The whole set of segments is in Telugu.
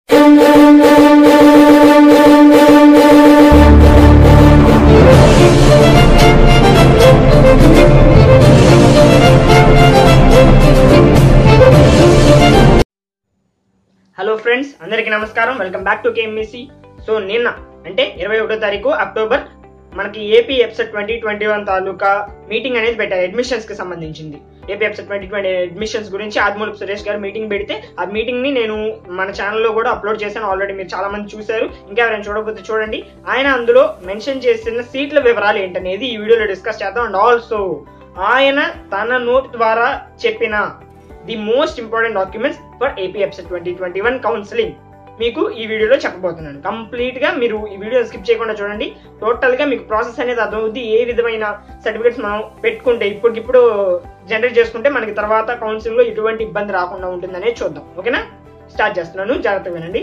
హలో ఫ్రెండ్స్ అందరికీ నమస్కారం welcome back to KMEC so నిన్న అంటే ఇరవై ఒకటో తారీఖు అక్టోబర్ మనకి AP EAPCET twenty twenty one తాలూకా మీటింగ్ అనేది పెట్టారు అడ్మిషన్స్ కి సంబంధించింది AP EAPCET twenty twenty admissions గురించి ఆదిమూలపు సురేష్ గారు మీటింగ్ పెడితే ఆ మీటింగ్ ని నేను మన ఛానల్లో కూడా అప్లోడ్ చేశాను ఆల్రెడీ మీరు చాలా మంది చూశారు ఇంకా ఎవరైనా చూడకపోతే చూడండి ఆయన అందులో మెన్షన్ చేసిన సీట్ల వివరాలు ఏంటనేది ఈ వీడియోలో డిస్కస్ చేద్దాం అండ్ ఆల్సో ఆయన తన నోట్ ద్వారా చెప్పిన the most important documents for AP EAPCET twenty twenty one counselling మీకు ఈ వీడియోలో చెప్పబోతున్నాను కంప్లీట్ గా మీరు ఈ వీడియో స్కిప్ చేయకుండా చూడండి టోటల్ గా మీకు ప్రాసెస్ అనేది అర్థమవుద్ది ఏ విధమైన సర్టిఫికేట్స్ మనం పెట్టుకుంటే ఇప్పటికిప్పుడు జనరేట్ చేసుకుంటే మనకి తర్వాత కౌన్సిలింగ్ లో ఎటువంటి ఇబ్బంది రాకుండా ఉంటుంది అనేది చూద్దాం ఓకేనా స్టార్ట్ చేస్తున్నాను జాగ్రత్తగా వినండి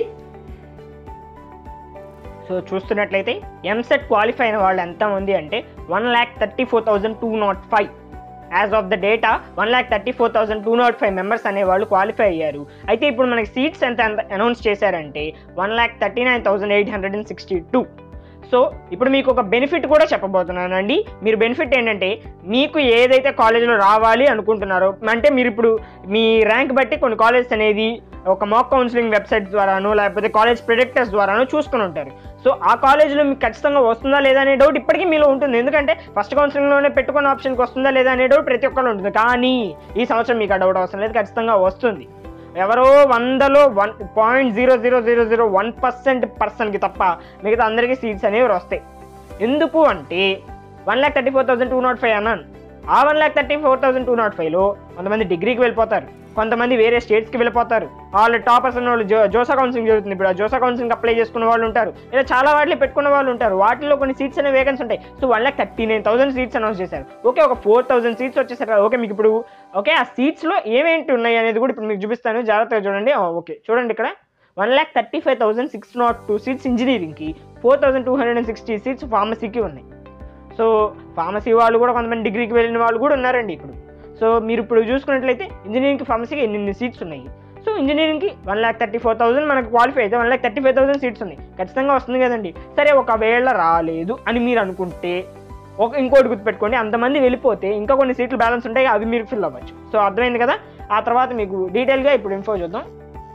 సో చూస్తున్నట్లయితే ఎంసెట్ క్వాలిఫై అయిన వాళ్ళు ఎంత ఉంది అంటే one lakh thirty four thousand two nought five as of the data one lakh thirty four thousand two nought five members అనేవాళ్ళు క్వాలిఫై అయ్యారు అయితే ఇప్పుడు మనకి సీట్స్ ఎంత అనౌన్స్ చేశారంటే one lakh thirty nine thousand eight hundred and sixty two so ఇప్పుడు మీకు ఒక బెనిఫిట్ కూడా చెప్పబోతున్నానండి మీరు బెనిఫిట్ ఏంటంటే మీకు ఏదైతే కాలేజీలో రావాలి అనుకుంటున్నారో అంటే మీరు ఇప్పుడు మీ ర్యాంక్ బట్టి కొన్ని కాలేజెస్ అనేది ఒక మాక్ కౌన్సిలింగ్ వెబ్సైట్ ద్వారానో లేకపోతే కాలేజ్ ప్రిడిక్టర్స్ ద్వారానో చూసుకుని ఉంటారు సో ఆ కాలేజీలో మీకు ఖచ్చితంగా వస్తుందా లేదా అనే డౌట్ ఇప్పటికీ మీలో ఉంటుంది ఎందుకంటే ఫస్ట్ కౌన్సిలింగ్లోనే పెట్టుకున్న ఆప్షన్కి వస్తుందా లేదా అనే డౌట్ ప్రతి ఒక్కరు ఉంటుంది కానీ ఈ సంవత్సరం మీకు ఆ డౌట్ అవసరం లేదు ఖచ్చితంగా వస్తుంది ఎవరో వందలో one point zero zero zero zero one percent పర్సన్కి తప్ప మిగతా అందరికీ సీట్స్ అనేవి వస్తాయి ఎందుకు అంటే one lakh thirty four thousand two nought five అన్నాను ఆ one lakh thirty four thousand two nought ఫైవ్లో కొంతమంది డిగ్రీకి వెళ్ళిపోతారు కొంతమంది వేరే స్టేట్స్కి వెళ్ళిపోతారు వాళ్ళు టాపర్స్ ఉన్న వాళ్ళు జో జోసా కౌన్సిలింగ్ జరుగుతుంది ఇప్పుడు ఆ జోసా కౌన్సిలింగ్ అప్లై చేసుకున్న వాళ్ళు ఉంటారు ఇలా చాలా వాటిలో పెట్టుకున్న వాళ్ళు ఉంటారు వాటిలో కొన్ని సీట్స్ అనే వేకెన్స్ ఉంటాయి so one lakh thirty nine thousand seats announce చేశారు ఓకే ఒక ఫోర్ థౌసండ్ సీట్స్ వచ్చేసారు కదా ఓకే మీకు ఇప్పుడు ఓకే ఆ సీట్స్లో ఏమేంటి ఉన్నాయి అనేది కూడా ఇప్పుడు మీకు చూపిస్తాను జాగ్రత్తగా చూడండి ఓకే చూడండి ఇక్కడ one lakh thirty five thousand six nought two seats ఇంజనీరింగ్కి four thousand two hundred and sixty seats ఫార్మసీకి ఉన్నాయి సో ఫార్మసీ వాళ్ళు కూడా కొంతమంది డిగ్రీకి వెళ్ళిన వాళ్ళు కూడా ఉన్నారండి ఇప్పుడు సో మీరు ఇప్పుడు చూసుకున్నట్లయితే ఇంజనీరింగ్ ఫార్మసీకి ఎన్ని సీట్స్ ఉన్నాయి సో ఇంజనీరింగ్కి one lakh thirty four thousand మనకు క్వాలిఫై అయితే one lakh thirty five thousand seats ఉన్నాయి ఖచ్చితంగా వస్తుంది కదండి సరే ఒకవేళ రాలేదు అని మీరు అనుకుంటే ఒక ఇంకోటి గుర్తుపెట్టుకోండి అంతమంది వెళ్ళిపోతే ఇంకా కొన్ని సీట్లు బ్యాలెన్స్ ఉంటాయి అవి మీరు ఫిల్ అవ్వచ్చు సో అర్థమైంది కదా ఆ తర్వాత మీకు డీటెయిల్గా ఇప్పుడు ఇన్ఫో చూద్దాం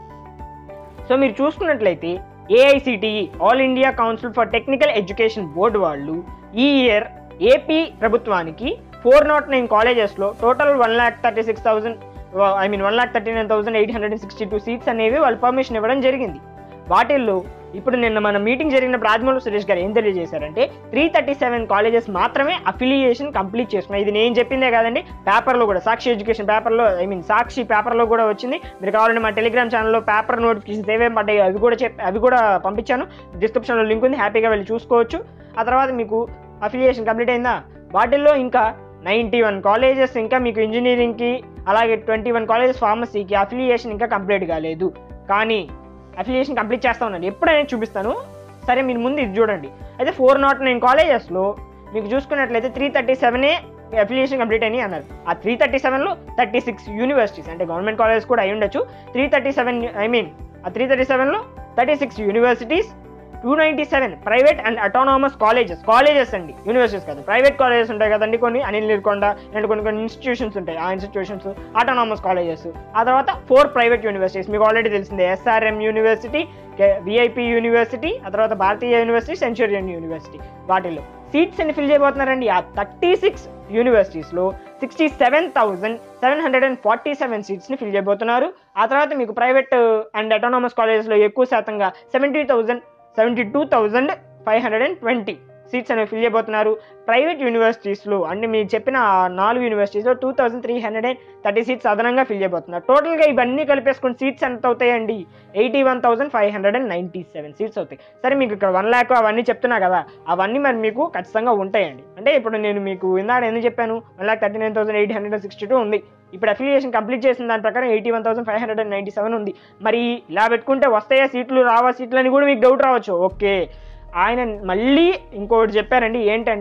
సో మీరు చూసుకున్నట్లయితే AICTE All India Council for Technical Education board వాళ్ళు ఈ ఇయర్ ఏపీ ప్రభుత్వానికి ఫోర్ నాట్ నైన్ కాలేజెస్లో total one lakh thirty six thousand I mean one lakh thirty nine thousand eight hundred sixty two seats అనేవి వాళ్ళు పర్మిషన్ ఇవ్వడం జరిగింది వాటిల్లో ఇప్పుడు నిన్న మన మీటింగ్ జరిగినప్పుడు రాజమౌళి సురేష్ గారు ఏం తెలియజేశారంటే త్రీ థర్టీ సెవెన్ కాలేజెస్ మాత్రమే అఫిలియేషన్ కంప్లీట్ చేసుకున్నాయి ఇది నేను చెప్పిందే కాదండి పేపర్లో కూడా సాక్షి ఎడ్యుకేషన్ పేపర్లో ఐ మీన్ సాక్షి పేపర్లో కూడా వచ్చింది మీరు కావాలంటే మా టెలిగ్రామ్ ఛానల్లో పేపర్ నోటిఫికేషన్స్ ఏమేమి పడ్డాయి అవి కూడా చెప్పి అవి కూడా పంపించాను డిస్క్రిప్షన్లో లింక్ ఉంది హ్యాపీగా వెళ్ళి చూసుకోవచ్చు ఆ తర్వాత మీకు అఫిలియేషన్ కంప్లీట్ అయిందా వాటిల్లో ఇంకా నైంటీ వన్ కాలేజెస్ ఇంకా మీకు ఇంజనీరింగ్కి అలాగే ట్వంటీ వన్ కాలేజెస్ ఫార్మసీకి అఫిలియేషన్ ఇంకా కంప్లీట్ కాలేదు కానీ అఫిలియేషన్ కంప్లీట్ చేస్తా ఉన్నాను ఎప్పుడైనా చూపిస్తాను సరే మీరు ముందు ఇది చూడండి అయితే ఫోర్ నాట్ నైన్ కాలేజెస్లో మీకు చూసుకున్నట్లయితే త్రీ థర్టీ సెవెనే అఫిలియేషన్ కంప్లీట్ అయినాయి అన్నారు ఆ త్రీ థర్టీ సెవెన్లో థర్టీ సిక్స్ యూనివర్సిటీస్ అంటే గవర్నమెంట్ కాలేజెస్ కూడా అయి ఉండొచ్చు three thirty seven I mean ఆ త్రీ థర్టీ సెవెన్లో thirty six universities two ninety seven private and autonomous colleges colleges అండి యూనివర్సిటీస్ కాదు ప్రైవేట్ కాలేజెస్ ఉంటాయి కదండి కొన్ని అనిల్ నిర్కొండ అండ్ కొన్ని కొన్ని ఇన్స్టిట్యూషన్స్ ఉంటాయి ఆ ఇన్స్టిట్యూషన్స్ అటానమస్ కాలేజెస్ ఆ తర్వాత ఫోర్ ప్రైవేట్ యూనివర్సిటీస్ మీకు ఆల్రెడీ తెలిసిందే ఎస్ఆర్ఎం యూనివర్సిటీ విఐపి యూనివర్సిటీ ఆ తర్వాత భారతీయ యూనివర్సిటీ సెంచురియన్ యూనివర్సిటీ వాటిల్లో సీట్స్ అని ఫిల్ చేయబోతున్నారండి ఆ థర్టీ సిక్స్ యూనివర్సిటీస్లో sixty seven thousand seven hundred and forty seven సీట్స్ని ఫిల్ చేయబోతున్నారు ఆ తర్వాత మీకు ప్రైవేట్ అండ్ అటానమస్ కాలేజెస్లో ఎక్కువ శాతంగా seventy thousand seventy two thousand five hundred and twenty seats అనేవి ఫిల్ చేయబోతున్నారు ప్రైవేట్ యూనివర్సిటీస్లో అంటే మీరు చెప్పిన ఆ నాలుగు యూనివర్సిటీస్లో two thousand three hundred and thirty seats అదనంగా ఫిల్ చేయబోతున్నారు టోటల్గా ఇవన్నీ కలిపేసుకుని సీట్స్ ఎంత అవుతాయండి eighty one thousand five hundred and ninety seven seats అవుతాయి సరే మీకు ఇక్కడ వన్ ల్యాక్ అవన్నీ చెప్తున్నా కదా అవన్నీ మరి మీకు ఖచ్చితంగా ఉంటాయండి అంటే ఇప్పుడు నేను మీకు ఇందాక ఎందుకు చెప్పాను one lakh thirty nine thousand eight hundred and sixty two ఉంది ఇప్పుడు అఫిలియేషన్ కంప్లీట్ చేసిన దాని ప్రకారం eighty one thousand five hundred and ninety seven ఉంది మరి ఇలా పెట్టుకుంటే వస్తాయా సీట్లు రావా సీట్లు అని కూడా మీకు డౌట్ రావచ్చు ఓకే ఆయన మళ్ళీ ఇంకోటి చెప్పారండి ఏంటంటే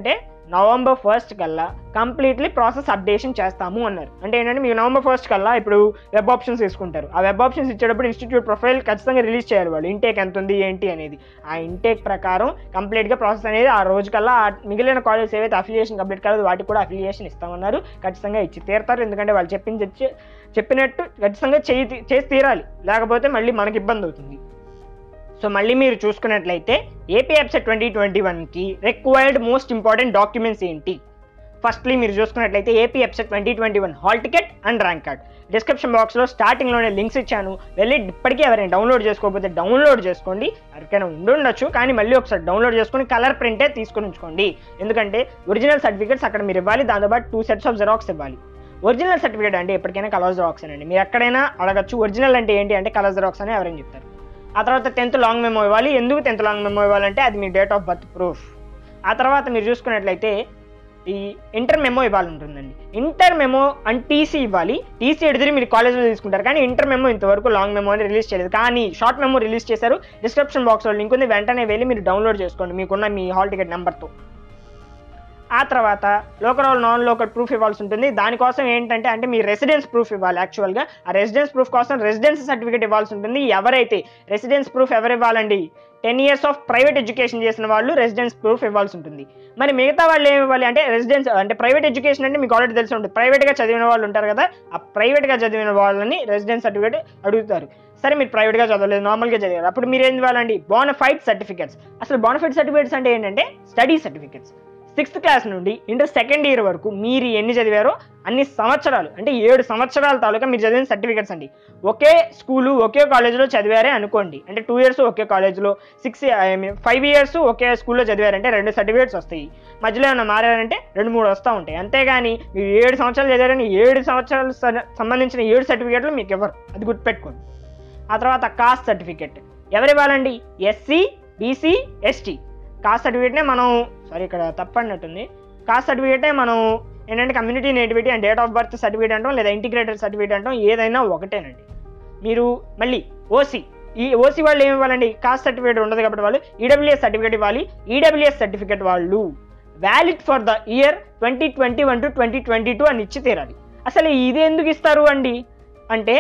నవంబర్ ఫస్ట్ కల్లా కంప్లీట్లీ ప్రాసెస్ అప్డేషన్ చేస్తాము అన్నారు అంటే ఏంటంటే మీకు నవంబర్ ఫస్ట్ కల్లా ఇప్పుడు వెబ్ ఆప్షన్స్ తీసుకుంటారు ఆ వెబ్ ఆప్షన్స్ ఇచ్చేటప్పుడు ఇన్స్టిట్యూట్ ప్రొఫైల్ ఖచ్చితంగా రిలీజ్ చేయాలి వాళ్ళు ఇంటేక్ ఎంత ఉంది ఏంటి అనేది ఆ ఇంటేక్ ప్రకారం కంప్లీట్గా ప్రాసెస్ అనేది ఆ రోజు కల్లా ఆ మిగిలిన కాలేజెస్ ఏవైతే అఫిలియేషన్ కంప్లీట్ కాలేదు వాటికి కూడా అఫిలియేషన్ ఇస్తామన్నారు ఖచ్చితంగా ఇచ్చి తీరుతారు ఎందుకంటే వాళ్ళు చెప్పింది వచ్చి చెప్పినట్టు ఖచ్చితంగా చేయి చేసి తీరాలి లేకపోతే మళ్ళీ మనకి ఇబ్బంది అవుతుంది సో మళ్ళీ మీరు చూసుకున్నట్లయితే ఏపీ వెబ్సైట్ ట్వంటీ ట్వంటీ వన్కి రిక్వైర్డ్ మోస్ట్ ఇంపార్టెంట్ డాక్యుమెంట్స్ ఏంటి ఫస్ట్లీ మీరు చూసుకున్నట్లయితే AP website twenty twenty one hall ticket and rank card description బాక్స్లో స్టార్టింగ్లోనే లింక్స్ ఇచ్చాను వెళ్ళి ఇప్పటికీ ఎవరైనా డౌన్లోడ్ చేసుకోకపోతే డౌన్లోడ్ చేసుకోండి ఎవరికైనా ఉండుండొచ్చు కానీ మళ్ళీ ఒకసారి డౌన్లోడ్ చేసుకొని కలర్ ప్రింటే తీసుకొని ఉంచుకోండి ఎందుకంటే ఒరిజినల్ సర్టిఫికేట్స్ అక్కడ మీరు ఇవ్వాలి దాంతోపాటు టూ సెట్స్ ఆఫ్ జెరాక్స్ ఇవ్వాలి ఒరిజినల్ సర్టిఫికేట్ అంటే ఎప్పటికైనా కలర్ జెరాక్స్ అండి మీరు ఎక్కడైనా అడగచ్చు ఒరిజినల్ అంటే ఏంటి అంటే కలర్ జెరాక్స్ అని ఎవరైనా చెప్తారు ఆ తర్వాత టెన్త్ లాంగ్ మెమో ఇవ్వాలి ఎందుకు టెన్త్ లాంగ్ మెమో ఇవ్వాలంటే అది మీ డేట్ ఆఫ్ బర్త్ ప్రూఫ్ ఆ తర్వాత మీరు చూసుకున్నట్లయితే ఈ ఇంటర్ మెమో ఇవ్వాలి ఉంటుందండి ఇంటర్ మెమో అండ్ టీసీ ఇవ్వాలి టీసీ ఎడితే మీరు కాలేజ్లో తీసుకుంటారు కానీ ఇంటర్ మెమో ఇంతవరకు లాంగ్ మెమో అని రిలీజ్ చేయలేదు కానీ షార్ట్ మెమో రిలీజ్ చేశారు డిస్క్రిప్షన్ బాక్స్లో లింక్ ఉంది వెంటనే వెళ్ళి మీరు డౌన్లోడ్ చేసుకోండి మీకున్న మీ హాల్ టికెట్ నెంబర్తో ఆ తర్వాత లోకల్ నాన్ లోకల్ ప్రూఫ్ ఇవ్వాల్సి ఉంటుంది దానికోసం ఏంటంటే అంటే మీ రెసిడెన్స్ ప్రూఫ్ ఇవ్వాలి యాక్చువల్గా ఆ రెసిడెన్స్ ప్రూఫ్ కోసం రెసిడెన్స్ సర్టిఫికేట్ ఇవ్వాల్సి ఉంటుంది ఎవరైతే రెసిడెన్స్ ప్రూఫ్ ఎవరు ఇవ్వాలండి ten years of private education చేసిన వాళ్ళు రెసిడెన్స్ ప్రూఫ్ ఇవ్వాల్సి ఉంటుంది మరి మిగతా వాళ్ళు ఏమి ఇవ్వాలి అంటే రెసిడెన్స్ అంటే ప్రైవేట్ ఎడ్యుకేషన్ అంటే మీకు ఆల్రెడీ తెలిసి ఉంటుంది ప్రైవేట్గా చదివిన వాళ్ళు ఉంటారు కదా ఆ ప్రైవేట్గా చదివిన వాళ్ళని రెసిడెన్స్ సర్టిఫికేట్ అడుగుతారు సరే మీరు ప్రైవేట్గా చదవలేదు నార్మల్గా చదివారు అప్పుడు మీరు ఏం ఇవ్వాలండి బోనఫైడ్ సర్టిఫికేట్స్ అసలు బోనఫైడ్ సర్టిఫికేట్స్ అంటే ఏంటంటే స్టడీ సర్టిఫికేట్స్ సిక్స్త్ క్లాస్ నుండి ఇంటర్ సెకండ్ ఇయర్ వరకు మీరు ఎన్ని చదివారో అన్ని సంవత్సరాలు అంటే ఏడు సంవత్సరాల తాలూకా మీరు చదివిన సర్టిఫికేట్స్ అండి ఒకే స్కూలు ఒకే కాలేజీలో చదివారే అనుకోండి అంటే టూ ఇయర్స్ ఒకే కాలేజ్లో six I mean five years ఒకే స్కూల్లో చదివారంటే రెండు సర్టిఫికేట్స్ వస్తాయి మధ్యలో ఏమైనా మారారంటే రెండు మూడు వస్తూ ఉంటాయి అంతేగాని మీరు ఏడు సంవత్సరాలు చదివారని ఏడు సంవత్సరాలు సంబంధించిన ఏడు సర్టిఫికేట్లు మీకు ఇవ్వరు అది గుర్తుపెట్టుకోండి ఆ తర్వాత కాస్ట్ సర్టిఫికేట్ ఎవరు ఇవ్వాలండి ఎస్సీ బీసీ ఎస్టీ కాస్ట్ సర్టిఫికేట్నే మనం సారీ ఇక్కడ తప్పన్నట్టుంది కాస్ట్ సర్టిఫికేటే మనం ఏంటంటే community nativity and date of birth certificate అంటాం లేదా ఇంటిగ్రేటెడ్ సర్టిఫికేట్ అంటాం ఏదైనా ఒకటేనండి మీరు మళ్ళీ ఓసీ ఈ ఓసీ వాళ్ళు ఏమి ఇవ్వాలండి కాస్ట్ సర్టిఫికేట్ ఉండదు కాబట్టి వాళ్ళు ఈడబ్ల్యూఎస్ సర్టిఫికేట్ ఇవ్వాలి ఈడబ్ల్యూఎస్ సర్టిఫికేట్ వాళ్ళు valid for the year twenty twenty one to twenty twenty two అని ఇచ్చి తీరాలి అసలు ఇది ఎందుకు ఇస్తారు అండి అంటే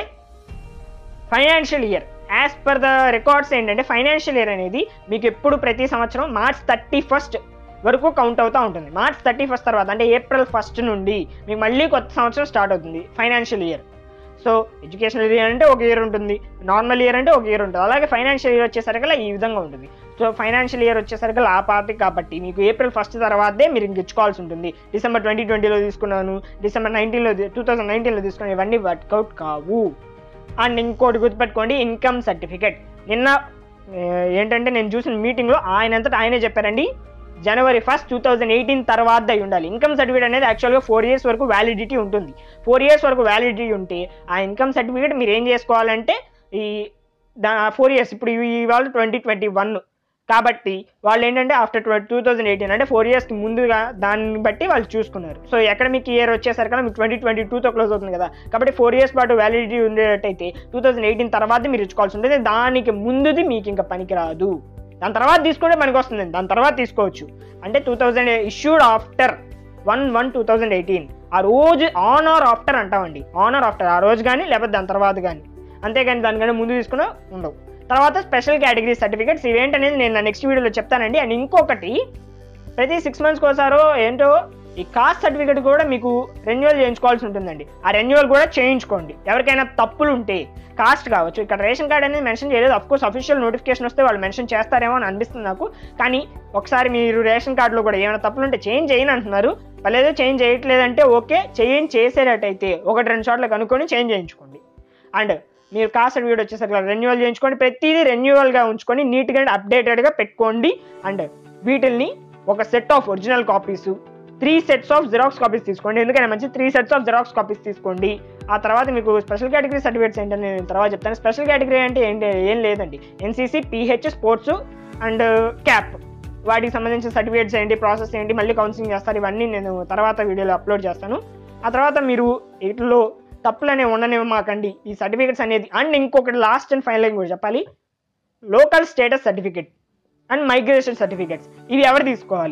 financial year as per the records ఏంటంటే ఫైనాన్షియల్ ఇయర్ అనేది మీకు ఎప్పుడు ప్రతి సంవత్సరం మార్చ్ థర్టీ ఫస్ట్ వరకు కౌంట్ అవుతూ ఉంటుంది మార్చ్ థర్టీ ఫస్ట్ తర్వాత అంటే ఏప్రిల్ ఫస్ట్ నుండి మీకు మళ్ళీ కొత్త సంవత్సరం స్టార్ట్ అవుతుంది financial year so educational year అంటే ఒక ఇయర్ ఉంటుంది నార్మల్ ఇయర్ అంటే ఒక ఇయర్ ఉంటుంది అలాగే ఫైనాన్షియల్ ఇయర్ వచ్చేసరికి ఈ విధంగా ఉంటుంది సో ఫైనాన్షియల్ ఇయర్ వచ్చేసరికి ఆ పార్టీ కాబట్టి మీకు ఏప్రిల్ ఫస్ట్ తర్వాతే మీరు ఇంక ఇచ్చుకోవాల్సి ఉంటుంది డిసెంబర్ ట్వంటీ ట్వంటీలో తీసుకున్నాను డిసెంబర్ నైన్టీన్లో టూ థౌసండ్ నైన్టీన్లో తీసుకున్నాను ఇవన్నీ వర్కౌట్ కావు అండ్ ఇంకోటి గుర్తుపెట్టుకోండి ఇన్కమ్ సర్టిఫికేట్ నిన్న ఏ, ఏంటంటే నేను చూసిన మీటింగ్లో ఆయన అంతటా ఆయనే చెప్పారండి January first two thousand eighteen తర్వాత అయి ఉండాలి ఇన్కమ్ సర్టిఫికేట్ అనేది యాక్చువల్గా ఫోర్ ఇయర్స్ వరకు వ్యాలిడిటీ ఉంటుంది ఫోర్ ఇయర్స్ వరకు వ్యాలిడిటీ ఉంటే ఆ ఇన్కమ్ సర్టిఫికేట్ మీరు ఏం చేసుకోవాలంటే ఈ దా ఫోర్ ఇయర్స్ ఇప్పుడు ఇవాళ ట్వంటీ ట్వంటీ వన్ కాబట్టి వాళ్ళు ఏంటంటే ఆఫ్టర్ టూ థౌజండ్ ఎయిటీన్ అంటే ఫోర్ ఇయర్స్కి ముందుగా దాన్ని బట్టి వాళ్ళు చూసుకున్నారు సో అకాడమిక్ ఇయర్ వచ్చేసరికి మీకు ట్వంటీ ట్వంటీ టూతో క్లోజ్ అవుతుంది కదా కాబట్టి ఫోర్ ఇయర్స్ పాటు వ్యాలిడిటీ ఉండేటట్టయితే టూ థౌజండ్ ఎయిటీన్ తర్వాత మీరు ఇచ్చుకోవాల్సి ఉంటుంది దానికి ముందుది మీకు ఇంకా పనికిరాదు దాని తర్వాత తీసుకుంటే మనకి వస్తుంది దాని తర్వాత తీసుకోవచ్చు అంటే two thousand issued after one one two thousand eighteen ఆ రోజు ఆన్ ఆర్ ఆఫ్టర్ అంటామండి ఆన్ ఆర్ ఆఫ్టర్ ఆ రోజు కానీ లేకపోతే దాని తర్వాత కానీ అంతేగాని దానికంటే ముందు తీసుకున్న ఉండవు తర్వాత స్పెషల్ కేటగిరీ సర్టిఫికేట్స్ ఇవేంటనేది నేను నా నెక్స్ట్ వీడియోలో చెప్తానండి అండ్ ఇంకొకటి ప్రతి సిక్స్ మంత్స్కి ఒకసారో ఏంటో ఈ కాస్ట్ సర్టిఫికేట్ కూడా మీకు రెన్యువల్ చేయించుకోవాల్సి ఉంటుందండి ఆ రెన్యువల్ కూడా చేయించుకోండి ఎవరికైనా తప్పులు ఉంటే కాస్ట్ కావచ్చు ఇక్కడ రేషన్ కార్డ్ అనేది మెన్షన్ చేయలేదు అఫ్ కోర్స్ అఫీషియల్ నోటిఫికేషన్ వస్తే వాళ్ళు మెన్షన్ చేస్తారేమో అని అనిపిస్తుంది నాకు కానీ ఒకసారి మీరు రేషన్ కార్డులో కూడా ఏమైనా తప్పులు ఉంటే చేంజ్ చేయని అంటున్నారు పర్లేదు చేంజ్ చేయట్లేదంటే ఓకే చేంజ్ చేసేటట్టయితే ఒకటి రెండు చోట్ల కనుక్కొని చేంజ్ చేయించుకోండి అండ్ మీరు కాస్ట్ సర్టిఫికేట్ వచ్చేసరికి రెన్యువల్ చేయించుకోండి ప్రతిదీ రెన్యువల్గా ఉంచుకొని నీట్గా అప్డేటెడ్గా పెట్టుకోండి అండ్ వీటిల్ని ఒక set of original copies three sets of xerox copies తీసుకోండి ఎందుకంటే మంచి three sets of xerox copies తీసుకోండి ఆ తర్వాత మీకు స్పెషల్ కేటగిరీ సర్టిఫికేట్స్ ఏంటని నేను తర్వాత చెప్తాను స్పెషల్ కేటగిరీ అంటే ఏంటి ఏం లేదండి NCC PH sports and CAP వాటికి సంబంధించిన సర్టిఫికేట్స్ ఏంటి ప్రాసెస్ ఏంటి మళ్ళీ కౌన్సిలింగ్ చేస్తారు ఇవన్నీ నేను తర్వాత వీడియోలో అప్లోడ్ చేస్తాను ఆ తర్వాత మీరు వీటిలో తప్పులు అనేవి ఉండనివ్వమాకండి ఈ సర్టిఫికేట్స్ అనేది అండ్ ఇంకొకటి లాస్ట్ అండ్ ఫైనల్ కూడా చెప్పాలి local status certificate and migration certificates ఇవి ఎవరు తీసుకోవాలి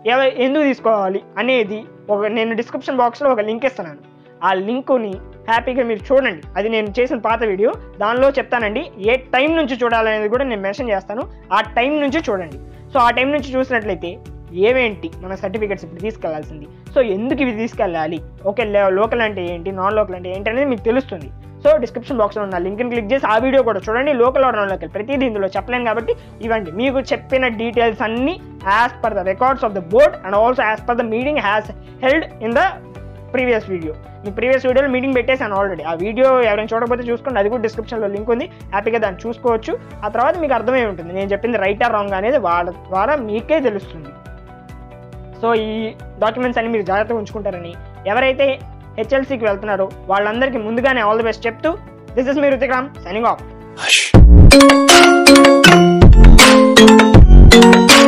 ఎవ ఎందుకు తీసుకోవాలి అనేది ఒక నేను డిస్క్రిప్షన్ బాక్స్లో ఒక లింక్ ఇస్తున్నాను ఆ లింకుని హ్యాపీగా మీరు చూడండి అది నేను చేసిన పాత వీడియో దానిలో చెప్తానండి ఏ టైం నుంచి చూడాలనేది కూడా నేను మెన్షన్ చేస్తాను ఆ టైం నుంచి చూడండి సో ఆ టైం నుంచి చూసినట్లయితే ఏవేంటి మన సర్టిఫికెట్స్ ఇప్పుడు తీసుకెళ్లాల్సింది సో ఎందుకు ఇవి తీసుకెళ్ళాలి ఓకే లోకల్ అంటే ఏంటి నాన్ లోకల్ అంటే ఏంటి అనేది మీకు తెలుస్తుంది సో డిస్క్రిప్షన్ బాక్స్లో ఉన్న లింక్ని క్లిక్ చేసి ఆ వీడియో కూడా చూడండి లోకల్ ఆర్ నాన్ లోకల్ ప్రతిదీ ఇందులో చెప్పలేను కాబట్టి ఇవ్వండి మీకు చెప్పిన డీటెయిల్స్ అన్ని as per the records of the board and also as per the meeting has held in the previous video మీ ప్రీవియస్ వీడియోలో మీటింగ్ పెట్టేశాను ఆల్రెడీ ఆ వీడియో ఎవరైనా చూడకపోతే చూసుకోండి అది కూడా డిస్క్రిప్షన్లో లింక్ ఉంది హ్యాపీగా దాన్ని చూసుకోవచ్చు ఆ తర్వాత మీకు అర్థమై ఉంటుంది నేను చెప్పింది రైట్ ఆర్ రాంగ్ అనేది వాళ్ళ ద్వారా మీకే తెలుస్తుంది సో ఈ డాక్యుమెంట్స్ అన్ని మీరు జాగ్రత్తగా ఉంచుకుంటారని ఎవరైతే హెచ్ఎల్సీకి వెళ్తున్నారో వాళ్ళందరికీ ముందుగానే ఆల్ ది బెస్ట్ చెప్తూ దిస్ ఇస్ మీ రుతిక్రామ్ సైనింగ్ ఆఫ్